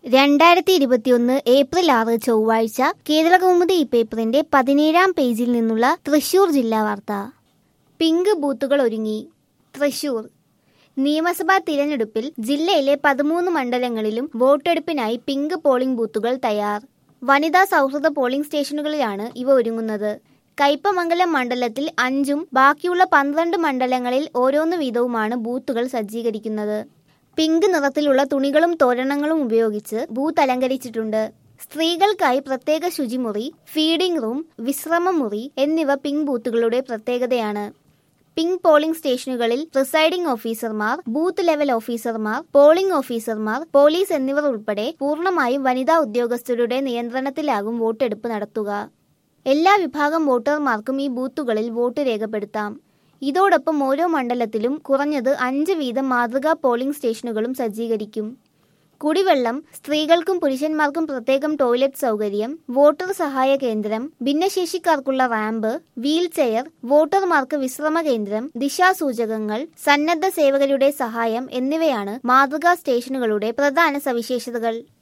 രണ്ടായിരത്തി ഇരുപത്തിയൊന്ന് ഏപ്രിൽ ആറ് ചൊവ്വാഴ്ച കേരളകൗമുദി ഈ പേപ്പറിന്റെ പതിനേഴാം പേജിൽ നിന്നുള്ള തൃശൂർ ജില്ലാ വാർത്ത പിങ്ക് ബൂത്തുകൾ ഒരുങ്ങി തൃശൂർ നിയമസഭാ തിരഞ്ഞെടുപ്പിൽ ജില്ലയിലെ പതിമൂന്ന് മണ്ഡലങ്ങളിലും വോട്ടെടുപ്പിനായി പിങ്ക് പോളിംഗ് ബൂത്തുകൾ തയ്യാർ വനിതാ സൗഹൃദ പോളിംഗ് സ്റ്റേഷനുകളിലാണ് ഇവ ഒരുങ്ങുന്നത് കയ്പമംഗലം മണ്ഡലത്തിൽ അഞ്ചും ബാക്കിയുള്ള പന്ത്രണ്ട് മണ്ഡലങ്ങളിൽ ഓരോന്ന് വീതവുമാണ് ബൂത്തുകൾ സജ്ജീകരിക്കുന്നത് പിങ്ക് നിറത്തിലുള്ള തുണികളും തോരണങ്ങളും ഉപയോഗിച്ച് ബൂത്ത് അലങ്കരിച്ചിട്ടുണ്ട് സ്ത്രീകൾക്കായി പ്രത്യേക ശുചിമുറി ഫീഡിംഗ് റൂം വിശ്രമമുറി എന്നിവ പിങ്ക് ബൂത്തുകളുടെ പ്രത്യേകതയാണ് പിങ്ക് പോളിംഗ് സ്റ്റേഷനുകളിൽ പ്രിസൈഡിംഗ് ഓഫീസർമാർ ബൂത്ത് ലെവൽ ഓഫീസർമാർ പോളിംഗ് ഓഫീസർമാർ പോലീസ് എന്നിവർ ഉൾപ്പെടെ പൂർണ്ണമായും വനിതാ ഉദ്യോഗസ്ഥരുടെ നിയന്ത്രണത്തിലാകും വോട്ടെടുപ്പ് നടത്തുക എല്ലാ വിഭാഗം വോട്ടർമാർക്കും ഈ ബൂത്തുകളിൽ വോട്ട് രേഖപ്പെടുത്താം ഇതോടൊപ്പം ഓരോ മണ്ഡലത്തിലും കുറഞ്ഞത് അഞ്ച് വീതം മാതൃകാ പോളിംഗ് സ്റ്റേഷനുകളും സജ്ജീകരിക്കും കുടിവെള്ളം സ്ത്രീകൾക്കും പുരുഷന്മാർക്കും പ്രത്യേകം ടോയ്ലറ്റ് സൗകര്യം വോട്ടർ സഹായ കേന്ദ്രം ഭിന്നശേഷിക്കാർക്കുള്ള റാമ്പ് വീൽ ചെയർ വോട്ടർമാർക്ക് വിശ്രമ കേന്ദ്രം ദിശാസൂചകങ്ങൾ സന്നദ്ധ സേവകരുടെ സഹായം എന്നിവയാണ് മാതൃകാ സ്റ്റേഷനുകളുടെ പ്രധാന സവിശേഷതകൾ